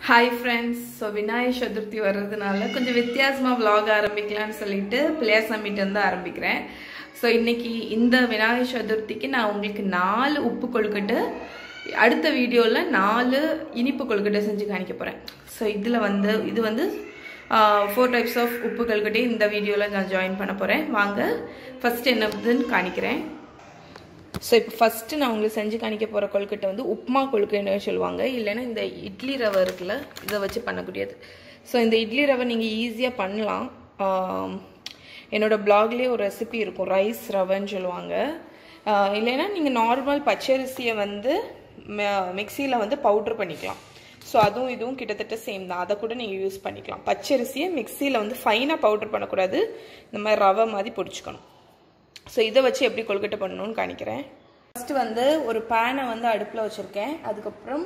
hi friends so Vinayagar Chaturthi வர்றதுனால கொஞ்சம் வித்தியாசமாக vlog ஆரம்பிக்கலாம்னு சொல்லிட்டு பிள்ளையார் சமிட் வந்து ஆரம்பிக்கிறேன் ஸோ இன்னைக்கு இந்த விநாயகர் சதுர்த்திக்கு நான் உங்களுக்கு நாலு உப்பு கொழுக்கட்டை அடுத்த வீடியோவில் நாலு இனிப்பு கொழுக்கட்டை செஞ்சு காணிக்க போகிறேன் ஸோ இதில் வந்து இது வந்து ஃபோர் டைப்ஸ் ஆஃப் உப்பு கொழுக்கட்டை இந்த வீடியோவில் நான் ஜாயின் பண்ண போகிறேன் வாங்க ஃபஸ்ட்டு என்னதுன்னு காணிக்கிறேன் ஸோ இப்போ ஃபஸ்ட்டு நான் உங்களுக்கு செஞ்சு காணிக்க போகிற கொழுக்கட்டை வந்து உப்மா கொழுக்கட்டைன்னு சொல்லுவாங்க இல்லைன்னா இந்த இட்லி ரவை இருக்குல்ல இதை வச்சு பண்ணக்கூடியது ஸோ இந்த இட்லி ரவை நீங்கள் ஈஸியாக பண்ணலாம் ஆம், என்னோட பிளாக்லேயே ஒரு ரெசிபி இருக்கும் ரைஸ் ரவைன்னு சொல்லுவாங்க ஆஹ், இல்லைன்னா நீங்கள் நார்மல் பச்சரிசியை வந்து மிக்சியில் வந்து பவுட்ரு பண்ணிக்கலாம் ஸோ அதுவும் இதுவும் கிட்டத்தட்ட சேம் தான் அதை கூட நீங்கள் யூஸ் பண்ணிக்கலாம் பச்சரிசியை மிக்சியில் வந்து ஃபைனாக பவுட்ரு பண்ணக்கூடாது இந்த மாதிரி ரவை மாதிரி பொடிச்சுக்கணும் ஸோ இதை வச்சு எப்படி கொழுக்கட்டை பண்ணணும்னு காணிக்கிறேன் ஃபஸ்ட்டு வந்து ஒரு பேனை வந்து அடுப்பில் வச்சுருக்கேன் அதுக்கப்புறம்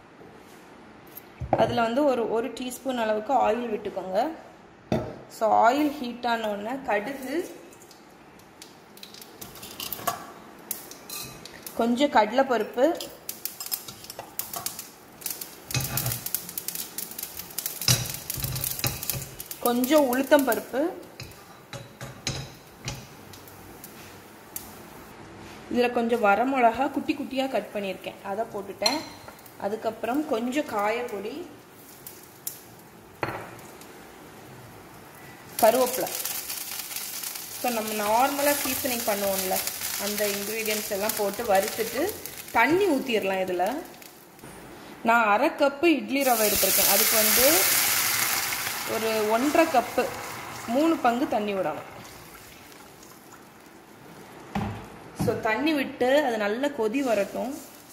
அதில் வந்து ஒரு ஒரு டீஸ்பூன் அளவுக்கு ஆயில் விட்டுக்கோங்க ஸோ ஆயில் ஹீட் ஆனோடனே கடுகு கொஞ்சம் கடலைப்பருப்பு கொஞ்சம் உளுத்தம் பருப்பு இதில் கொஞ்சம் வரமிளகா குட்டி குட்டியாக கட் பண்ணியிருக்கேன் அதை போட்டுட்டேன் அதுக்கப்புறம் கொஞ்சம் காயப்பொடி கருவேப்பிலை ஸோ நம்ம நார்மலாக சீசனிங் பண்ணுவோம்ல அந்த இன்க்ரீடியன்ஸ் எல்லாம் போட்டு வறுத்துட்டு தண்ணி ஊற்றிடலாம் இதில் நான் அரை கப்பு இட்லி ரவை எடுத்திருக்கேன் அதுக்கு வந்து ஒரு ஒன்றரை கப்பு மூணு பங்கு தண்ணி விடணும் ஸோ தண்ணி விட்டு அது நல்ல கொதி வரட்டும்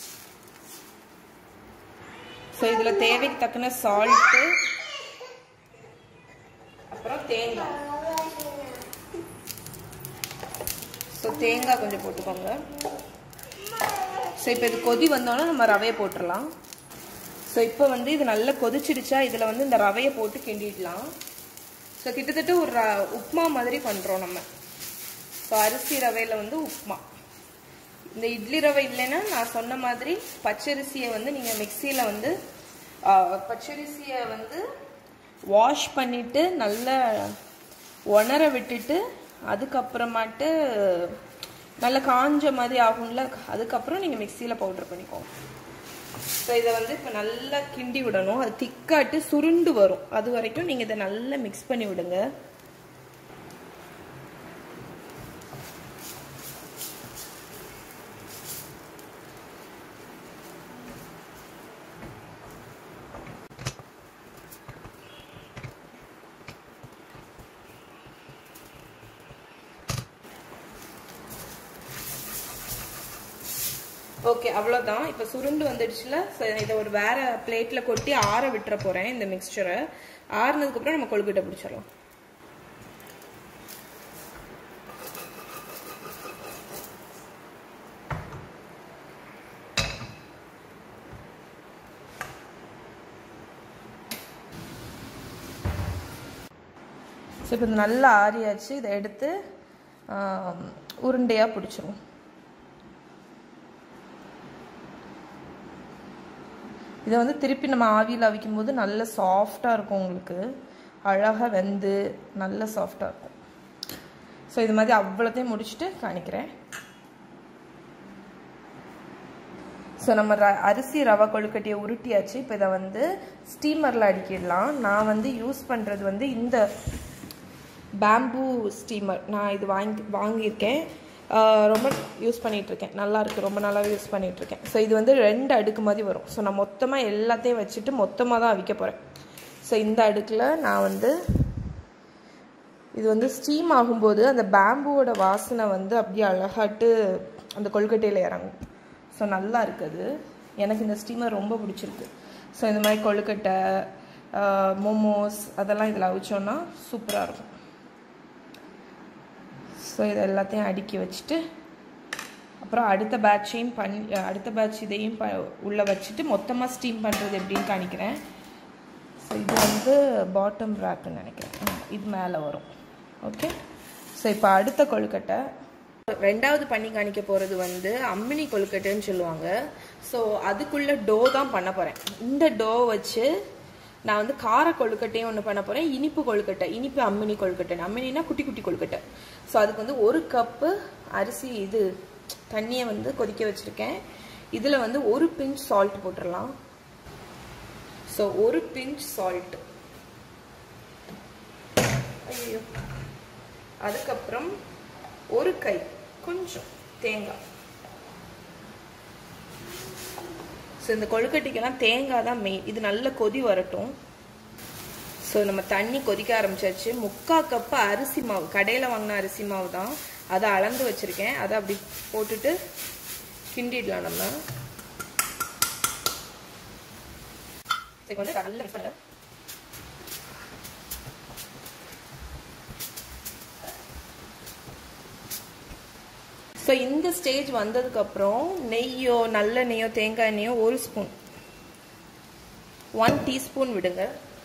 ஸோ இதில் தேவைக்கு தக்கன சால்ட்டு அப்புறம் தேங்காய் ஸோ தேங்காய் கொஞ்சம் போட்டுக்கோங்க ஸோ இப்போ இது கொதி வந்தோன்னே நம்ம ரவையை போட்டுடலாம் ஸோ இப்போ வந்து இது நல்லா கொதிச்சிடுச்சா இதில் வந்து இந்த ரவையை போட்டு கிண்டிடலாம் ஸோ கிட்டத்தட்ட ஒரு ர- உப்மா மாதிரி பண்ணுறோம் நம்ம ஸோ அரிசி ரவையில் வந்து உப்மா இந்த இட்லி ரவை இல்லைன்னா நான் சொன்ன மாதிரி பச்சரிசியை வந்து நீங்கள் மிக்சியில் வந்து ஆ, பச்சரிசியை வந்து வாஷ் பண்ணிவிட்டு நல்லா உணர விட்டுட்டு அதுக்கப்புறமாட்டு நல்லா காஞ்ச மாதிரி ஆகும்ல அதுக்கப்புறம் நீங்கள் மிக்சியில் பவுடர் பண்ணிக்கோங்க ஸோ இதை வந்து இப்போ நல்லா கிண்டி விடணும் அது திக்காட்டு சுருண்டு வரும் அது வரைக்கும் நீங்கள் இதை நல்லா மிக்ஸ் பண்ணி விடுங்க ஓகே அவ்வளோதான் இப்போ சுருண்டு வந்துடுச்சுல ஸோ இதை ஒரு வேற பிளேட்டில் கொட்டி ஆற விட்டுற போகிறேன் இந்த மிக்சரை ஆறுனதுக்கப்புறம் நம்ம கொழுக்கட்டை பிடிச்சிடலாம் ஸோ இப்போ இது நல்லா ஆறியாச்சு இதை எடுத்து உருண்டையாக பிடிச்சிருவோம் இதை வந்து திருப்பி நம்ம ஆவியில் அவிக்கும் போது நல்ல சாஃப்டாக இருக்கும் உங்களுக்கு அழகாக வெந்து நல்ல சாஃப்டாக இருக்கும் ஸோ இது மாதிரி அவ்வளோத்தையும் முடிச்சுட்டு காணிக்கிறேன் ஸோ நம்ம ர அரிசி ரவை கொழுக்கட்டையை உருட்டியாச்சு இப்போ இதை வந்து ஸ்டீமரில் அடிக்கிடலாம் நான் வந்து யூஸ் பண்ணுறது வந்து இந்த பேம்பூ ஸ்டீமர் நான் இது வாங்கி வாங்கியிருக்கேன் ஆஹ் ரொம்ப யூஸ் பண்ணிகிட்ருக்கேன் நல்லா இருக்கு ரொம்ப நாளாகவே யூஸ் பண்ணிகிட்ருக்கேன் ஸோ இது வந்து ரெண்டு அடுக்கு மாதிரி வரும் ஸோ நான் மொத்தமாக எல்லாத்தையும் வச்சுட்டு மொத்தமாக தான் அவிக்க போகிறேன் ஸோ இந்த அடுக்கில் நான் வந்து இது வந்து ஸ்டீம் ஆகும்போது அந்த பேம்புவோட வாசனை வந்து அப்படியே அழகாட்டு அந்த கொழுக்கட்டையில் இறங்கும் ஸோ நல்லா இருக்குது எனக்கு இந்த ஸ்டீமர் ரொம்ப பிடிச்சிருக்கு ஸோ இந்த மாதிரி கொழுக்கட்டை மோமோஸ் அதெல்லாம் இதில் அவிச்சோன்னா சூப்பராக இருக்கும் ஸோ இது எல்லாத்தையும் அடுக்கி வச்சுட்டு அப்புறம் அடுத்த பேட்சையும் பண்ணி அடுத்த பேட்ச் இதையும் ப உள்ளே வச்சுட்டு மொத்தமாக ஸ்டீம் பண்ணுறது எப்படின்னு காணிக்கிறேன் ஸோ இது வந்து பாட்டம் ரேக்குன்னு நினைக்கிறேன் ம், இது மேலே வரும் ஓகே ஸோ இப்போ அடுத்த கொழுக்கட்டை ரெண்டாவது பண்ணி காணிக்க போகிறது வந்து அம்மினி கொழுக்கட்டைன்னு சொல்லுவாங்க ஸோ அதுக்குள்ள டோ தான் பண்ண போகிறேன் இந்த டோ வச்சு நான் வந்து கார கொழுக்கட்டையும் ஒன்று பண்ண போகிறேன் இனிப்பு கொழுக்கட்டை இனிப்பு அம்மினி கொழுக்கட்டை அம்மினினா குட்டி குட்டி கொழுக்கட்டை ஸோ அதுக்கு வந்து ஒரு கப்பு அரிசி இது தண்ணியை வந்து கொதிக்க வச்சுருக்கேன் இதில் வந்து ஒரு பிஞ்ச் சால்ட் போட்டுடலாம் ஸோ ஒரு பிஞ்ச் சால்ட் ஐயோ அதுக்கப்புறம் ஒரு கை கொஞ்சம் தேங்காய் ஸோ இந்த கொழுக்கட்டைக்கெல்லாம் தேங்காய் தான் மெயின் இது நல்ல கொதி வரட்டும் ஸோ நம்ம தண்ணி கொதிக்க ஆரம்பிச்சாச்சு முக்கா கப்பு அரிசி மாவு கடையில் வாங்கின அரிசி மாவு தான் அதை அளந்து வச்சுருக்கேன் அதை அப்படி போட்டுட்டு கிண்டிடலாம் நம்ம வந்து நல்ல ஸோ இந்த ஸ்டேஜ் வந்ததுக்கப்புறம் நெய்யோ நல்ல நெய்யோ தேங்காய் எண்ணெயோ ஒரு ஸ்பூன் ஒன் டீஸ்பூன் விடுங்க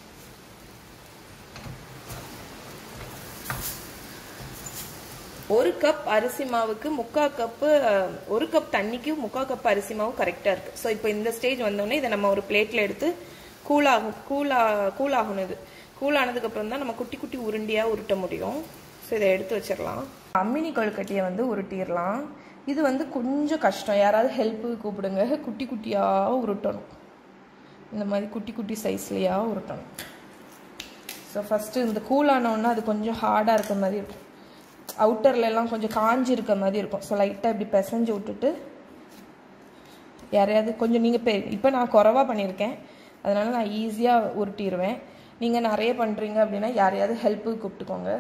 ஒரு கப் அரிசி மாவுக்கு முக்கா கப்பு ஒரு கப் தண்ணிக்கு முக்கா கப் அரிசி மாவு கரெக்டாக இருக்குது ஸோ இப்போ இந்த ஸ்டேஜ் வந்தோடனே இதை நம்ம ஒரு பிளேட்டில் எடுத்து கூலாகும் கூலா கூலாகணும் இது கூலானதுக்கப்புறம் தான் நம்ம குட்டி குட்டி உருண்டியாக உருட்ட முடியும் ஸோ இதை எடுத்து வச்சிடலாம் அம்மினி கொழுக்கட்டையை வந்து உருட்டிடலாம் இது வந்து கொஞ்சம் கஷ்டம் யாராவது ஹெல்ப்பு கூப்பிடுங்க குட்டி குட்டியாக உருட்டணும் இந்த மாதிரி குட்டி குட்டி சைஸ்லையாக உருட்டணும் ஸோ ஃபஸ்ட்டு இந்த கூலானோன்னா அது கொஞ்சம் ஹார்டாக இருக்க மாதிரி இருக்கும் அவுட்டர்ல எல்லாம் கொஞ்சம் காஞ்சி இருக்க மாதிரி இருக்கும் ஸோ லைட்டாக இப்படி பிசைஞ்சு விட்டுட்டு யாரையாவது கொஞ்சம் நீங்கள் பே இப்போ நான் குறவா பண்ணியிருக்கேன் அதனால் நான் ஈஸியாக உருட்டிடுவேன் நீங்கள் நிறைய பண்ணுறீங்க அப்படின்னா யாரையாவது ஹெல்ப்பு கூப்பிட்டுக்கோங்க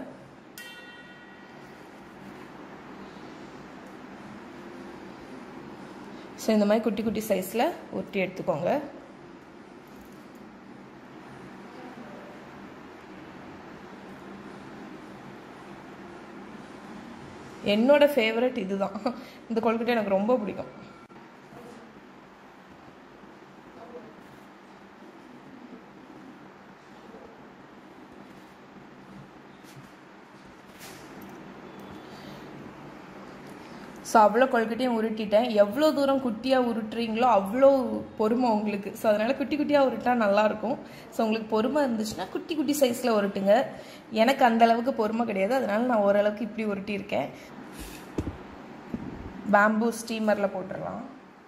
ஸோ இந்த மாதிரி குட்டி குட்டி சைஸில் உருட்டி எடுத்துக்கோங்க என்னோட ஃபேவரட் இதுதான் இந்த கொழுக்கட்டை எனக்கு ரொம்ப பிடிக்கும் ஸோ அவ்வளோ கொழுக்கட்டையும் உருட்டிட்டேன் எவ்வளோ தூரம் குட்டியாக உருட்டுறீங்களோ அவ்வளோ பொறுமை உங்களுக்கு ஸோ அதனால் குட்டி குட்டியாக உருட்டா நல்லாயிருக்கும் ஸோ உங்களுக்கு பொறுமை இருந்துச்சுன்னா குட்டி குட்டி சைஸில் உருட்டுங்க எனக்கு அந்த அளவுக்கு பொறுமை கிடையாது அதனால் நான் ஓரளவுக்கு இப்படி உருட்டியிருக்கேன் பேம்பூ ஸ்டீமரில் போட்டுடலாம்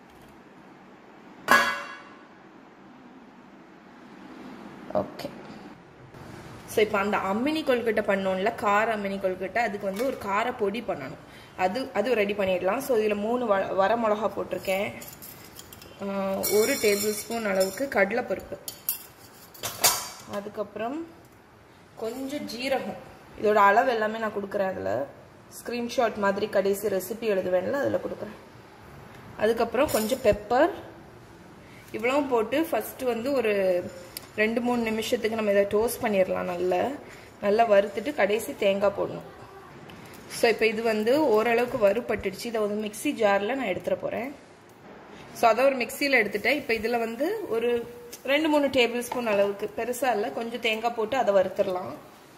ஓகே ஸோ இப்போ அந்த அம்மினி கொழுக்கட்டை பண்ணோம்ல கார அம்மினி கொழுக்கட்டை அதுக்கு வந்து ஒரு கார பொடி பண்ணணும் அது அது ரெடி பண்ணிடலாம் ஸோ இதில் மூணு வ வர மிளகா போட்டிருக்கேன் ஒரு டேபிள் ஸ்பூன் அளவுக்கு கடலைப்பருப்பு அதுக்கப்புறம் கொஞ்சம் ஜீரகம் இதோட அளவு எல்லாமே நான் கொடுக்குறேன் அதில் ஸ்க்ரீன்ஷாட் மாதிரி கடைசி ரெசிபி எழுதுவேன்ல அதில் கொடுக்குறேன் அதுக்கப்புறம் கொஞ்சம் பெப்பர் இவ்வளவும் போட்டு ஃபஸ்ட்டு வந்து ஒரு ரெண்டு மூணு நிமிஷத்துக்கு நம்ம இதை டோஸ்ட் பண்ணிடலாம் நல்லா நல்லா வறுத்துட்டு கடைசி தேங்காய் போடணும் ஸோ இப்போ இது வந்து ஓரளவுக்கு வறுபட்டுடுச்சு இதை வந்து மிக்சி ஜாரில் நான் எடுத்துகிற போகிறேன் ஸோ அதை ஒரு மிக்சியில் எடுத்துட்டேன் இப்போ இதில் வந்து ஒரு ரெண்டு மூணு டேபிள் ஸ்பூன் அளவுக்கு பெருசாக இல்லை கொஞ்சம் தேங்காய் போட்டு அதை வறுத்துடலாம்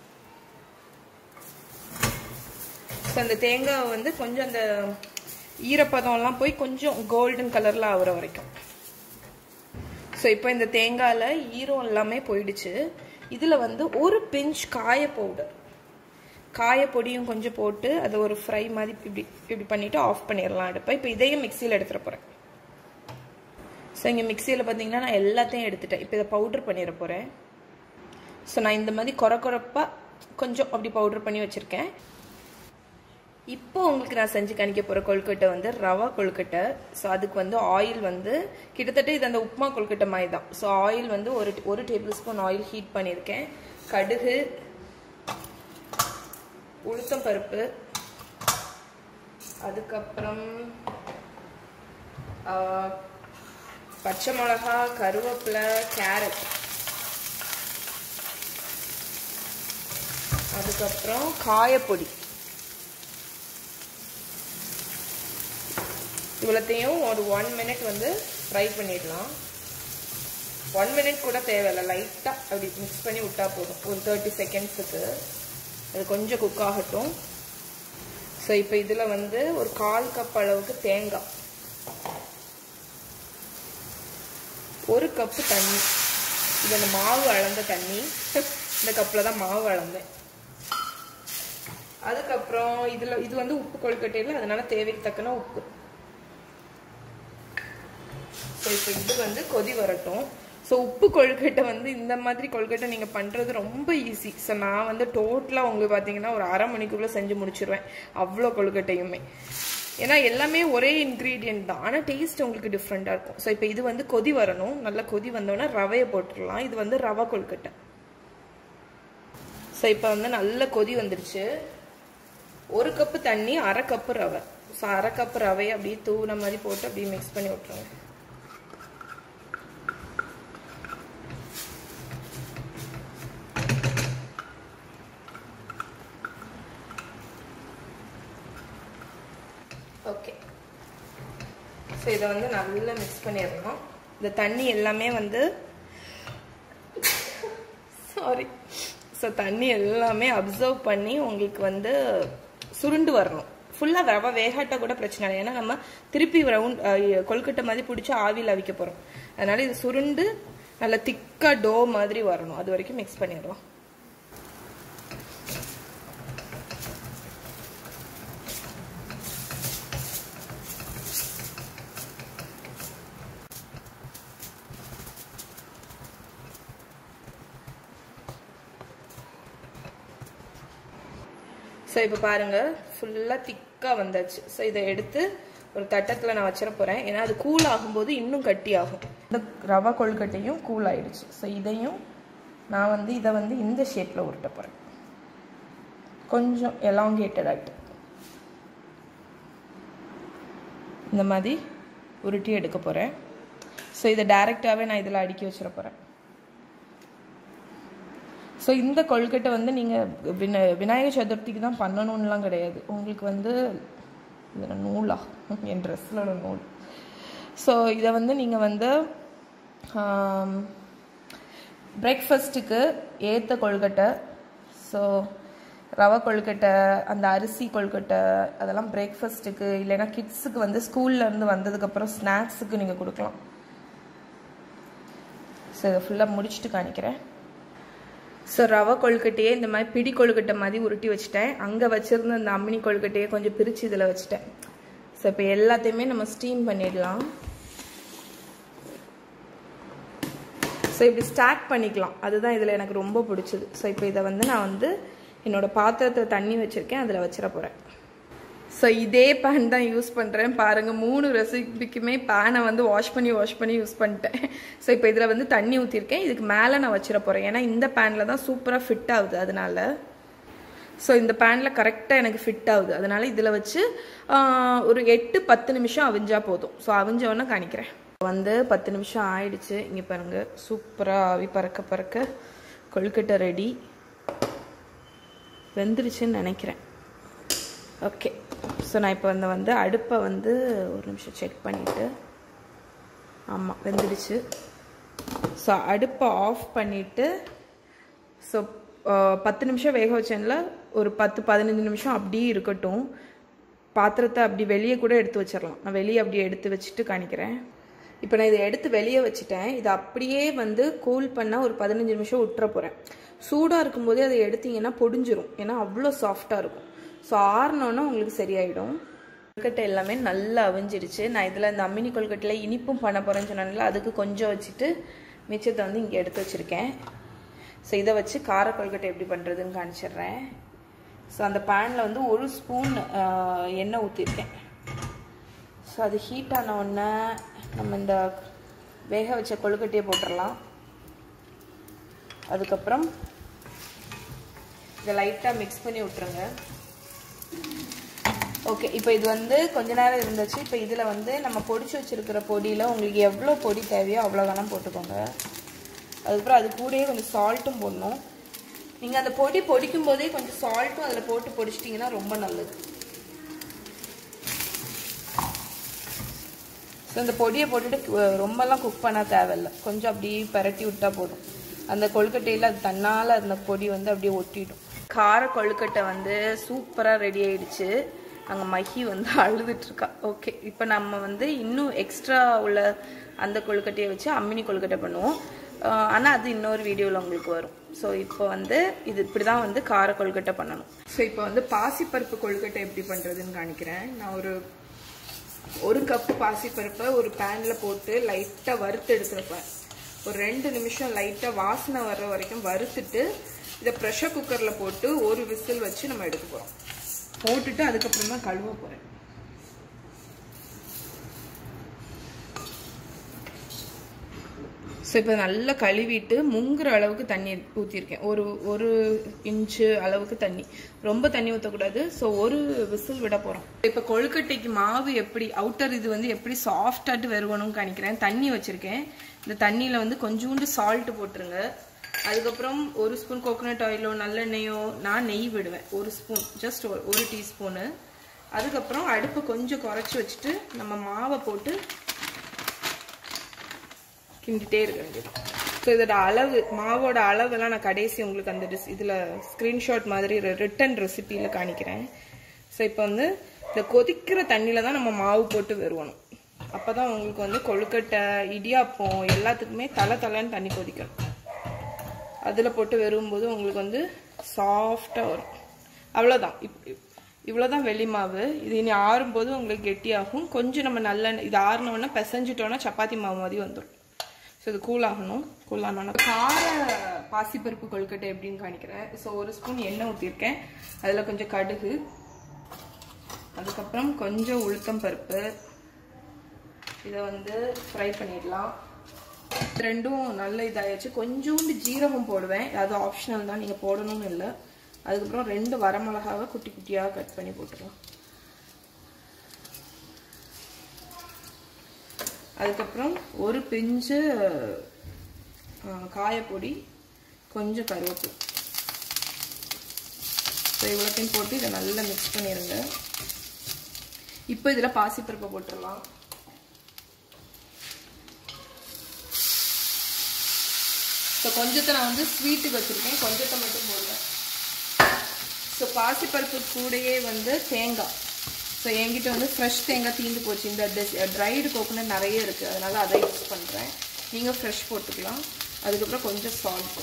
ஸோ அந்த தேங்காய் வந்து கொஞ்சம் அந்த ஈரப்பதம்லாம் போய் கொஞ்சம் கோல்டன் கலரில் ஆகுற வரைக்கும் ஸோ இப்போ இந்த தேங்காயில் ஈரம் எல்லாமே போயிடுச்சு இதில் வந்து ஒரு பிஞ்ச் காய பவுடர் காய பொடியும் கொஞ்சம் போட்டு அதை ஒரு ஃப்ரை மாதிரி இப்படி இப்படி பண்ணிவிட்டு ஆஃப் பண்ணிடலாம் அடுப்பை இப்போ இதையும் மிக்சியில் எடுத்துகிட்டு போகிறேன் ஸோ இங்கே மிக்சியில் பார்த்தீங்கன்னா நான் எல்லாத்தையும் எடுத்துட்டேன் இப்போ இதை பவுட்ரு பண்ணிட போகிறேன் ஸோ நான் இந்த மாதிரி குறை குறைப்பாக கொஞ்சம் அப்படி பவுட்ரு பண்ணி வச்சுருக்கேன் இப்போ உங்களுக்கு நான் செஞ்சு காணிக்க போகிற கொழுக்கட்டை வந்து ரவா கொழுக்கட்டை ஸோ அதுக்கு வந்து ஆயில் வந்து கிட்டத்தட்ட இது அந்த உப்மா கொழுக்கட்டை மாதிரி தான் ஸோ ஆயில் வந்து ஒரு ஒரு டேபிள் ஸ்பூன் ஆயில் ஹீட் பண்ணியிருக்கேன் கடுகு உளுத்தம் பருப்பு அதுக்கப்புறம் பச்சை மிளகா கருவேப்பிலை கேரட் அதுக்கப்புறம் காயப்பொடி இவ்வளோத்தையும் ஒரு ஒன் மினிட் வந்து ஃப்ரை பண்ணிடலாம் ஒன் மினிட் கூட தேவையில்லை லைட்டாக அப்படி மிக்ஸ் பண்ணி விட்டா போதும் ஒரு தேர்ட்டி செகண்ட்ஸுக்கு அது கொஞ்சம் குக் ஆகட்டும் ஸோ இப்போ இதில் வந்து ஒரு கால் கப் அளவுக்கு தேங்காய் ஒரு கப்பு தண்ணி இது அந்த மாவு அளந்த தண்ணி இந்த கப்பில் தான் மாவு அளந்தேன் அதுக்கப்புறம் இதில் இது வந்து உப்பு கொழுக்கட்டையில் அதனால தேவைக்கு தக்கன உப்பு ஸோ இப்போ இது வந்து கொதி வரட்டும் ஸோ உப்பு கொழுக்கட்டை வந்து இந்த மாதிரி கொழுக்கட்டை நீங்கள் பண்ணுறது ரொம்ப ஈஸி ஸோ நான் வந்து டோட்டலாக உங்களுக்கு பார்த்தீங்கன்னா ஒரு அரை மணிக்குள்ளே செஞ்சு முடிச்சிருவேன் அவ்வளோ கொழுக்கட்டையுமே ஏன்னா எல்லாமே ஒரே இன்க்ரீடியன்ட் தான் ஆனால் டேஸ்ட் உங்களுக்கு டிஃப்ரெண்ட்டாக இருக்கும் ஸோ இப்போ இது வந்து கொதி வரணும் நல்லா கொதி வந்தோடனே ரவையை போட்டுடலாம் இது வந்து ரவை கொழுக்கட்டை ஸோ இப்போ வந்து நல்ல கொதி வந்துருச்சு ஒரு கப்பு தண்ணி அரை கப்பு ரவை ஸோ அரை கப்பு ரவையை அப்படியே தூவின மாதிரி போட்டு அப்படியே மிக்ஸ் பண்ணி விட்ருங்க ஓகே ஸோ இதை வந்து நல்லா மிக்ஸ் பண்ணிடணும் இந்த தண்ணி எல்லாமே வந்து சாரி ஸோ தண்ணி எல்லாமே அப்சர்வ் பண்ணி உங்களுக்கு வந்து சுருண்டு வரணும் ஃபுல்லாக ரவை வேகாட்டா கூட பிரச்சனை இல்லை ஏன்னா நம்ம திருப்பி ரவுண்ட் கொழுக்கட்டை மாதிரி பிடிச்சி ஆவியில் அவிக்க போகிறோம் அதனால இது சுருண்டு நல்லா திக்காக டோ மாதிரி வரணும் அது வரைக்கும் மிக்ஸ் பண்ணிடலாம் ஸோ இப்போ பாருங்கள் ஃபுல்லாக திக்காக வந்தாச்சு ஸோ இதை எடுத்து ஒரு தட்டத்தில் நான் வச்சிட போகிறேன் ஏன்னா அது கூல் ஆகும்போது இன்னும் கட்டி ஆகும் இந்த ரவா கொழுக்கட்டையும் கூல் ஆயிடுச்சு ஸோ இதையும் நான் வந்து இதை வந்து இந்த ஷேப்பில் உருட்ட போகிறேன் கொஞ்சம் எலாங்கேட்டட் ஆகிட்டு இந்த மாதிரி உருட்டி எடுக்க போகிறேன் ஸோ இதை டைரெக்டாகவே நான் இதில் அடுக்கி வச்சிட போகிறேன் ஸோ இந்த கொழுக்கட்டை வந்து நீங்கள் வின விநாயகர் சதுர்த்திக்கு தான் பண்ணணும்லாம் கிடையாது உங்களுக்கு வந்து இதில் நூலா என் ட்ரெஸ்ஸில் உள்ள நூல் ஸோ இதை வந்து நீங்கள் வந்து பிரேக்ஃபாஸ்ட்டுக்கு ஏற்ற கொழுக்கட்டை ஸோ ரவை கொழுக்கட்டை அந்த அரிசி கொழுக்கட்டை அதெல்லாம் பிரேக்ஃபாஸ்ட்டுக்கு இல்லைன்னா கிட்ஸுக்கு வந்து ஸ்கூல்லேருந்து வந்ததுக்கப்புறம் ஸ்நாக்ஸுக்கு நீங்கள் கொடுக்கலாம் ஸோ இதை ஃபுல்லாக முடிச்சுட்டு காணிக்கிறேன் ஸோ ரவை கொழுக்கட்டையே இந்த மாதிரி பிடி கொழுக்கட்டை மாதிரி உருட்டி வச்சுட்டேன் அங்கே வச்சுருந்த அந்த அம்மினி கொழுக்கட்டையை கொஞ்சம் பிரித்து இதில் வச்சுட்டேன் ஸோ இப்போ எல்லாத்தையுமே நம்ம ஸ்டீம் பண்ணிடலாம் ஸோ இப்படி ஸ்டாக் பண்ணிக்கலாம் அதுதான் இதில் எனக்கு ரொம்ப பிடிச்சது ஸோ இப்போ இதை வந்து நான் வந்து என்னோடய பாத்திரத்தில் தண்ணி வச்சுருக்கேன் அதில் வச்சிட போகிறேன் ஸோ இதே பேன் தான் யூஸ் பண்ணுறேன் பாருங்கள் மூணு ரெசிபிக்குமே பேனை வந்து வாஷ் பண்ணி வாஷ் பண்ணி யூஸ் பண்ணிட்டேன் ஸோ இப்போ இதில் வந்து தண்ணி ஊற்றிருக்கேன் இதுக்கு மேலே நான் வச்சிட போகிறேன் ஏன்னா இந்த பேனில் தான் சூப்பராக ஃபிட் ஆகுது அதனால ஸோ இந்த பேனில் கரெக்டாக எனக்கு ஃபிட் ஆகுது அதனால இதில் வச்சு ஒரு எட்டு பத்து நிமிஷம் அவிஞ்சா போதும் ஸோ அவிஞ்சவொன்னே காணிக்கிறேன் வந்து பத்து நிமிஷம் ஆயிடுச்சு இங்கே பாருங்கள் சூப்பராக அவி பறக்க பறக்க கொழுக்கட்டை ரெடி வெந்துருச்சுன்னு நினைக்கிறேன் ஓகே ஸோ நான் இப்போ வந்து வந்து அடுப்பை வந்து ஒரு நிமிஷம் செக் பண்ணிவிட்டு ஆமாம் வெந்துடுச்சு ஸோ அடுப்பை ஆஃப் பண்ணிவிட்டு ஸோ பத்து நிமிஷம் வேக வச்சேன்ல ஒரு பத்து பதினஞ்சு நிமிஷம் அப்படியே இருக்கட்டும் பாத்திரத்தை அப்படி வெளியே கூட எடுத்து வச்சிடலாம் நான் வெளியே அப்படியே எடுத்து வச்சுட்டு காணிக்கிறேன் இப்போ நான் இதை எடுத்து வெளியே வச்சுட்டேன் இதை அப்படியே வந்து கூல் பண்ணால் ஒரு பதினஞ்சு நிமிஷம் விட்டுற போகிறேன் சூடாக இருக்கும்போதே அதை எடுத்தீங்கன்னா பொடிஞ்சிரும் ஏன்னா அவ்வளோ சாஃப்டாக இருக்கும் ஸோ ஆறினோன்னா உங்களுக்கு சரியாயிடும் கொழுக்கட்டை எல்லாமே நல்லா அவிஞ்சிருச்சு நான் இதில் இந்த அம்மினி கொழுக்கட்டையில் இனிப்பும் பண்ண போகிறேன்னு சொன்னால அதுக்கு கொஞ்சம் வச்சுட்டு மிச்சத்தை வந்து இங்கே எடுத்து வச்சுருக்கேன் ஸோ இதை வச்சு கார கொழுக்கட்டை எப்படி பண்ணுறதுன்னு காமிச்சிடுறேன் ஸோ அந்த பேனில் வந்து ஒரு ஸ்பூன் எண்ணெய் ஊற்றிருக்கேன் ஸோ அது ஹீட் ஆன உடனே நம்ம இந்த வேக வச்ச கொழுக்கட்டையை போட்டுடலாம் அதுக்கப்புறம் இதை லைட்டாக மிக்ஸ் பண்ணி விட்டுருங்க ஓகே இப்போ இது வந்து கொஞ்ச நேரம் இருந்துச்சு இப்போ இதில் வந்து நம்ம பொடிச்சு வச்சுருக்கிற பொடியில் உங்களுக்கு எவ்வளோ பொடி தேவையோ அவ்வளோ வேணால் போட்டுக்கோங்க அதுக்கப்புறம் அது கூடயே கொஞ்சம் சால்ட்டும் போடணும் நீங்கள் அந்த பொடி பொடிக்கும் போதே கொஞ்சம் சால்ட்டும் அதில் போட்டு பொடிச்சிட்டிங்கன்னா ரொம்ப நல்லது ஸோ இந்த பொடியை போட்டுட்டு ரொம்பலாம் குக் பண்ண தேவையில்ல கொஞ்சம் அப்படியே பரட்டி விட்டால் போதும் அந்த கொழுக்கட்டையில் அது தன்னால் அந்த பொடி வந்து அப்படியே ஒட்டிடும் கார கொழுக்கட்டை வந்து சூப்பராக ரெடி ஆயிடுச்சு அங்கே மஹி வந்து அழுதுட்ருக்கா ஓகே இப்போ நம்ம வந்து இன்னும் எக்ஸ்ட்ரா உள்ள அந்த கொழுக்கட்டையை வச்சு அம்மினி கொழுக்கட்டை பண்ணுவோம் ஆனால் அது இன்னொரு வீடியோவில் உங்களுக்கு வரும் ஸோ இப்போ வந்து இது இப்படி தான் வந்து கார கொழுக்கட்டை பண்ணணும் ஸோ இப்போ வந்து பாசிப்பருப்பு கொழுக்கட்டை எப்படி பண்ணுறதுன்னு காணிக்கிறேன் நான் ஒரு ஒரு கப்பு பாசிப்பருப்பை ஒரு பேனில் போட்டு லைட்டாக வறுத்து எடுத்துருப்பேன் ஒரு ரெண்டு நிமிஷம் லைட்டாக வாசனை வர்ற வரைக்கும் வறுத்துட்டு இதை ப்ரெஷர் குக்கரில் போட்டு ஒரு விசில் வச்சு நம்ம எடுக்க போகிறோம் போட்டுட்டு அதுக்கப்புறம் தான் கழுவ போகிறேன் ஸோ இப்போ நல்லா கழுவிட்டு முங்குற அளவுக்கு தண்ணி ஊற்றிருக்கேன் ஒரு ஒரு இன்ச்சு அளவுக்கு தண்ணி ரொம்ப தண்ணி ஊற்றக்கூடாது ஸோ ஒரு விசில் விட போகிறோம் இப்போ கொழுக்கட்டைக்கு மாவு எப்படி அவுட்டர் இது வந்து எப்படி சாஃப்டாட்டு வருவணும்னு காணிக்கிறேன் தண்ணி வச்சுருக்கேன் இந்த தண்ணியில் வந்து கொஞ்சோண்டு சால்ட் போட்டுருங்க அதுக்கப்புறம் ஒரு ஸ்பூன் கோகோனட் ஆயிலோ நல்லெண்ணெயோ நான் நெய் விடுவேன் ஒரு ஸ்பூன் ஜஸ்ட் ஒரு டீஸ்பூனு அதுக்கப்புறம் அடுப்பை கொஞ்சம் குறைச்சி வச்சுட்டு நம்ம மாவை போட்டு கிண்டிட்டே இருக்க வேண்டியது ஸோ இதோட அளவு மாவோட அளவெல்லாம் நான் கடைசி உங்களுக்கு அந்த டிஸ் இதில் ஸ்க்ரீன்ஷாட் மாதிரி ரிட்டன் ரெசிப்பியில் காணிக்கிறேன் ஸோ இப்போ வந்து இந்த கொதிக்கிற தண்ணியில் தான் நம்ம மாவு போட்டு வருவணும் அப்போ தான் உங்களுக்கு வந்து கொழுக்கட்டை இடியாப்பம் எல்லாத்துக்குமே தலை தலைன்னு தண்ணி கொதிக்கணும் அதில் போட்டு வரும்போது உங்களுக்கு வந்து சாஃப்டாக வரும் அவ்வளோதான் இப் இவ்வளோதான் வெளி மாவு இது இனி ஆறும்போது உங்களுக்கு கெட்டியாகும் கொஞ்சம் நம்ம நல்ல இது ஆறினோன்னா பிசைஞ்சிட்டோன்னா சப்பாத்தி மாவு மாதிரி வந்துடும் ஸோ இது கூல் ஆகணும் கூல் ஆனோன்னா கார பாசிப்பருப்பு கொழுக்கட்டை எப்படின்னு காணிக்கிறேன் ஸோ ஒரு ஸ்பூன் எண்ணெய் ஊற்றிருக்கேன் அதில் கொஞ்சம் கடுகு அதுக்கப்புறம் கொஞ்சம் உளுத்தம் பருப்பு இதை வந்து ஃப்ரை பண்ணிடலாம் ரெண்டும் நல்ல இதாகிடுச்சு கொஞ்சோண்டு ஜீரகம் போடுவேன் அது ஆப்ஷனல் தான் நீங்கள் போடணும்னு இல்லை அதுக்கப்புறம் ரெண்டு வரமிளகாவை குட்டி குட்டியாக கட் பண்ணி போட்டுருலாம் அதுக்கப்புறம் ஒரு பிஞ்சு காயப்பொடி கொஞ்சம் கருவேப்பிலை ஸோ இவ்வளோத்தையும் போட்டு இதை நல்லா மிக்ஸ் பண்ணிடுங்க இப்போ இதில் பாசிப்பருப்பை போட்டுடலாம் ஸோ கொஞ்சத்தை நான் வந்து ஸ்வீட்டுக்கு வச்சுருக்கேன் கொஞ்சத்தை மட்டும் போடுவேன் ஸோ பாசிப்பருப்பு கூடயே வந்து தேங்காய் ஸோ என்கிட்ட வந்து ஃப்ரெஷ் தேங்காய் தீந்து போச்சு இந்த ட்ரைடு கோகோனட் நிறைய இருக்குது அதனால் அதை யூஸ் பண்ணுறேன் நீங்கள் ஃப்ரெஷ் போட்டுக்கலாம் அதுக்கப்புறம் கொஞ்சம் சால்ட்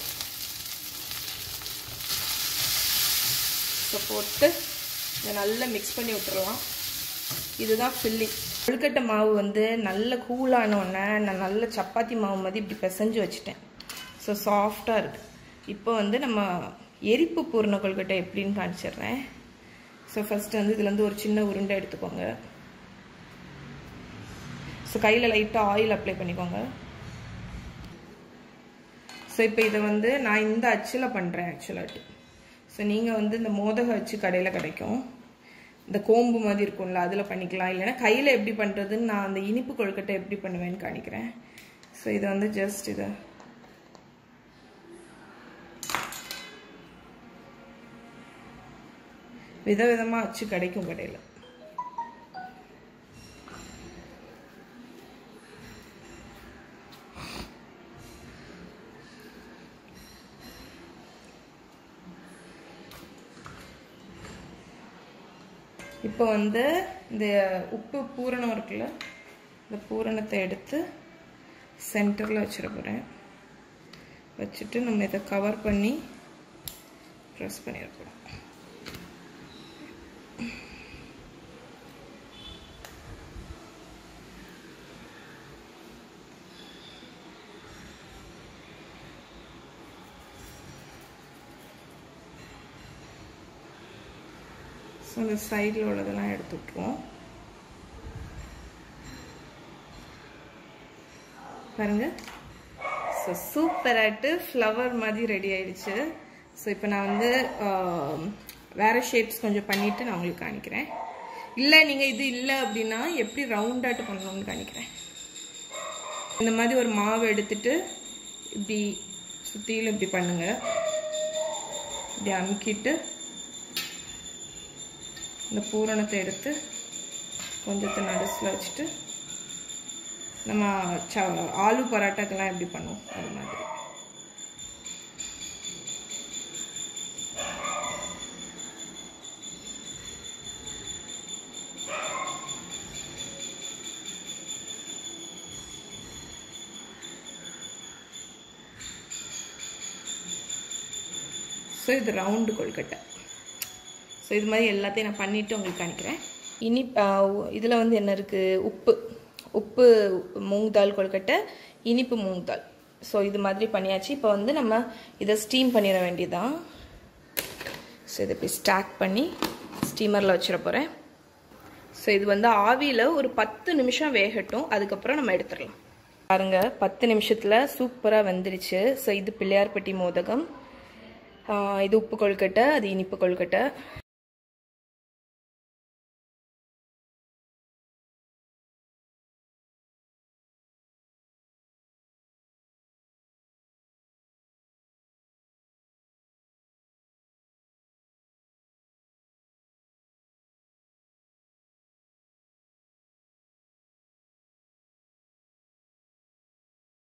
ஸோ போட்டு இதை நல்லா மிக்ஸ் பண்ணி விட்டுறலாம் இதுதான் ஃபில்லிங் கொழுக்கட்டை மாவு வந்து நல்ல கூலானோடனே நான் நல்ல சப்பாத்தி மாவு மாதிரி இப்படி பிசைஞ்சு வச்சுட்டேன் ஸோ சாஃப்டாக இருக்குது இப்போ வந்து நம்ம எரிப்பு பூர்ண கொழுக்கட்டை எப்படின்னு காமிச்சிடுறேன் ஸோ ஃபஸ்ட்டு வந்து இதுலேருந்து ஒரு சின்ன உருண்டை எடுத்துக்கோங்க ஸோ கையில் லைட்டாக ஆயில் அப்ளை பண்ணிக்கோங்க ஸோ இப்போ இதை வந்து நான் இந்த அச்சில் பண்ணுறேன் ஆக்சுவலாட்டு ஸோ நீங்கள் வந்து இந்த மோதக அச்சு கடையில் கிடைக்கும் இந்த கோம்பு மாதிரி இருக்கும்ல அதில் பண்ணிக்கலாம் இல்லைன்னா கையில் எப்படி பண்ணுறதுன்னு நான் அந்த இனிப்பு கொழுக்கட்டை எப்படி பண்ணுவேன்னு காணிக்கிறேன் ஸோ இதை வந்து ஜஸ்ட் இதை விதவிதமாக அச்சு கிடைக்கும் கடையில் இப்போ வந்து இந்த உப்பு பூரணம் இருக்குல்ல இந்த பூரணத்தை எடுத்து சென்டரில் வச்சிட போகிறேன் வச்சுட்டு நம்ம இதை கவர் பண்ணி ப்ரெஸ் பண்ணிட போகிறோம் ஸோ அந்த சைடில் உள்ளதெல்லாம் எடுத்து விட்ருவோம் பாருங்க ஸோ சூப்பராகிட்டு ஃப்ளவர் மாதிரி ரெடி ஆயிடுச்சு ஸோ இப்போ நான் வந்து வேறு ஷேப்ஸ் கொஞ்சம் பண்ணிவிட்டு நான் உங்களுக்கு காணிக்கிறேன் இல்லை நீங்கள் இது இல்லை அப்படின்னா எப்படி ரவுண்டாட்டு பண்ணணும்னு காணிக்கிறேன் இந்த மாதிரி ஒரு மாவு எடுத்துட்டு இப்படி சுற்றிலும் இப்படி பண்ணுங்கள் இப்படி அமுக்கிட்டு இந்த பூரணத்தை எடுத்து கொஞ்சத்தை நடுசில் வச்சுட்டு நம்ம ச ஆலு பரோட்டாக்கெல்லாம் எப்படி பண்ணுவோம் அது மாதிரி ஸோ இது ரவுண்டு கொழுக்கட்டை ஸோ இது மாதிரி எல்லாத்தையும் நான் பண்ணிவிட்டு உங்களுக்கு காணிக்கிறேன் இனி இதில் வந்து என்ன இருக்குது உப்பு உப்பு மூங் தால் கொழுக்கட்டை இனிப்பு மூங் தால் ஸோ இது மாதிரி பண்ணியாச்சு இப்போ வந்து நம்ம இதை ஸ்டீம் பண்ணிட வேண்டியதான் ஸோ இதை போய் ஸ்டாக் பண்ணி ஸ்டீமரில் வச்சிட போகிறேன் ஸோ இது வந்து ஆவியில் ஒரு பத்து நிமிஷம் வேகட்டும் அதுக்கப்புறம் நம்ம எடுத்துடலாம் பாருங்க பத்து நிமிஷத்தில் சூப்பராக வெந்துருச்சு ஸோ இது பிள்ளையார்பட்டி மோதகம் ஆஹ் இது உப்பு கொழுக்கட்டை அது இனிப்பு கொழுக்கட்டை